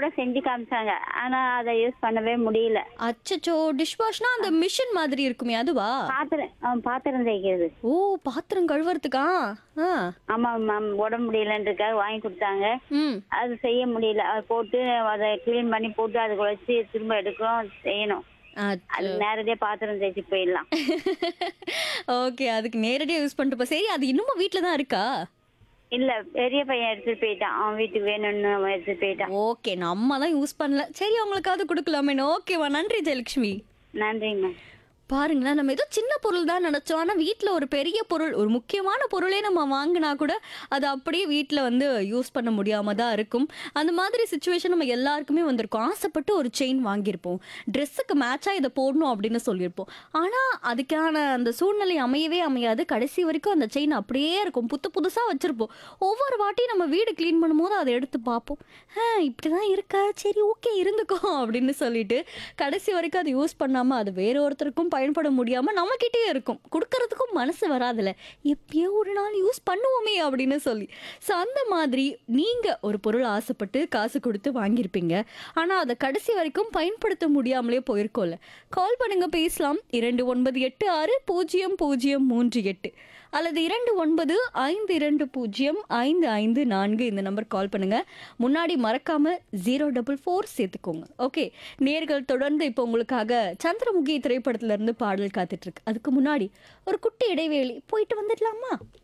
கூட செஞ்சு காமிச்சாங்க ஆனா அதை யூஸ் பண்ணவே முடியல அச்சச்சோ டிஷ் வாஷ்னா அந்த மிஷின் மாதிரி இருக்குமே அதுவா பாத்திரம் ஆ, பாத்திரம் தேய்க்கிறது ஓ பாத்திரம் கழுவுறதுக்கா ஆ ஆமா மேம் உடம்பு முடியலன்றதுக்காக வாங்கி கொடுத்தாங்க ம் அது செய்ய முடியல அதை போட்டு அதை க்ளீன் பண்ணி போட்டு அதுக்கு வச்சு திரும்ப எடுக்கணும் செய்யணும் அது நேரடியா பாத்திரம் தேய்ச்சி போயிடலாம் ஓகே அதுக்கு நேரடியாக யூஸ் பண்ணிட்டு போ சரி அது இன்னமும் வீட்டில் தான் இருக்கா இல்ல பெரிய பையன் எடுத்துட்டு போயிட்டான் அவன் வீட்டுக்கு வேணும்னு அவன் எடுத்துட்டு போயிட்டான் ஓகே நம்ம தான் யூஸ் பண்ணல சரி அவங்களுக்காவது கொடுக்கலாமே ஓகேவா நன்றி ஜெயலட்சுமி நன்றிங்க மேம் பாருங்களேன் நம்ம ஏதோ சின்ன பொருள் தான் நினச்சோம் ஆனால் வீட்டில் ஒரு பெரிய பொருள் ஒரு முக்கியமான பொருளே நம்ம வாங்கினா கூட அது அப்படியே வீட்டில் வந்து யூஸ் பண்ண முடியாமல் தான் இருக்கும் அந்த மாதிரி சுச்சுவேஷன் நம்ம எல்லாருக்குமே வந்திருக்கும் ஆசைப்பட்டு ஒரு செயின் வாங்கியிருப்போம் ட்ரெஸ்ஸுக்கு மேட்சாக இதை போடணும் அப்படின்னு சொல்லியிருப்போம் ஆனால் அதுக்கான அந்த சூழ்நிலை அமையவே அமையாது கடைசி வரைக்கும் அந்த செயின் அப்படியே இருக்கும் புத்து புதுசாக வச்சுருப்போம் ஒவ்வொரு வாட்டியும் நம்ம வீடு க்ளீன் பண்ணும்போது அதை எடுத்து பார்ப்போம் ஆ இப்படி தான் இருக்கா சரி ஓகே இருந்துக்கோ அப்படின்னு சொல்லிட்டு கடைசி வரைக்கும் அதை யூஸ் பண்ணாமல் அது வேற ஒருத்தருக்கும் பயன்பட முடியாமல் நம்மக்கிட்டே இருக்கும் கொடுக்கறதுக்கும் மனசு வராதுல்ல எப்பயோ ஒரு நாள் யூஸ் பண்ணுவோமே அப்படின்னு சொல்லி ஸோ அந்த மாதிரி நீங்கள் ஒரு பொருள் ஆசைப்பட்டு காசு கொடுத்து வாங்கியிருப்பீங்க ஆனால் அதை கடைசி வரைக்கும் பயன்படுத்த முடியாமலே போயிருக்கோம்ல கால் பண்ணுங்க பேசலாம் இரண்டு ஒன்பது எட்டு ஆறு பூஜ்ஜியம் பூஜ்ஜியம் மூன்று எட்டு அல்லது இரண்டு ஒன்பது ஐந்து இரண்டு பூஜ்ஜியம் ஐந்து ஐந்து நான்கு இந்த நம்பர் கால் பண்ணுங்க முன்னாடி மறக்காம ஜீரோ டபுள் ஃபோர் சேர்த்துக்கோங்க ஓகே நேர்கள் தொடர்ந்து இப்போ உங்களுக்காக சந்திரமுகி திரைப்படத்துல இருந்து பாடல் காத்துட்டு இருக்கு அதுக்கு முன்னாடி ஒரு குட்டி இடைவேளை போயிட்டு வந்துடலாமா